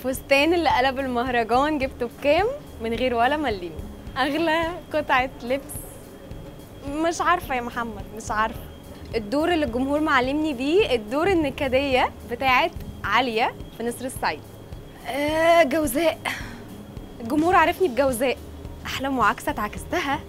الفستان اللي قلب المهرجان جبته بكام من غير ولا مليم اغلى قطعه لبس مش عارفه يا محمد مش عارفه الدور اللي الجمهور معلمني بيه الدور النكديه بتاعت عاليه في نسر الصعيد آه جوزاء الجمهور عارفني بجوزاء احلى معاكسه اتعكستها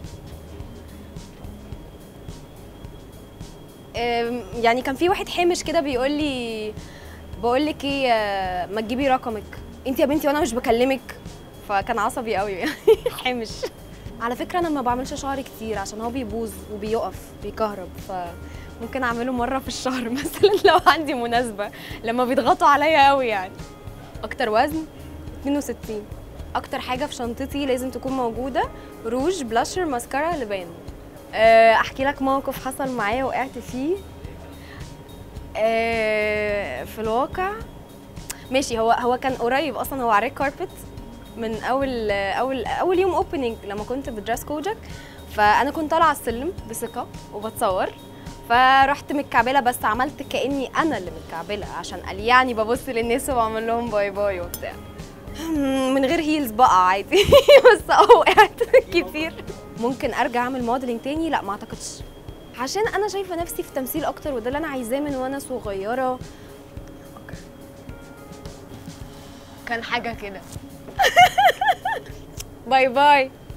آم، يعني كان في واحد حامش كده بيقول لي بقول لك ايه آه، ما تجيبي رقمك انت يا بنتي وانا مش بكلمك فكان عصبي قوي يعني حامش على فكره انا ما بعملش شعري كتير عشان هو بيبوظ وبيقف بيكهرب فممكن اعمله مره في الشهر مثلا لو عندي مناسبه لما بيضغطوا عليا قوي يعني اكتر وزن 62 اكتر حاجه في شنطتي لازم تكون موجوده روج بلاشر ماسكارا لبان آه، احكي لك موقف حصل معايا وقعت فيه آه، في الواقع ماشي هو هو كان قريب اصلا هو على ريد كاربت من اول اول اول يوم اوبننج لما كنت بدريس كوجك فانا كنت طالعه على السلم بثقه وبتصور فرحت متكعبله بس عملت كاني انا اللي متكعبله عشان قال يعني ببص للناس وبعمل لهم باي باي وبتاع من غير هيلز بقى عادي بس اه وقعت كتير ممكن ارجع اعمل موديلنج تاني لا ما اعتقدش عشان انا شايفه نفسي في تمثيل اكتر وده اللي انا عايزاه من وانا صغيره كان حاجه كده باي باي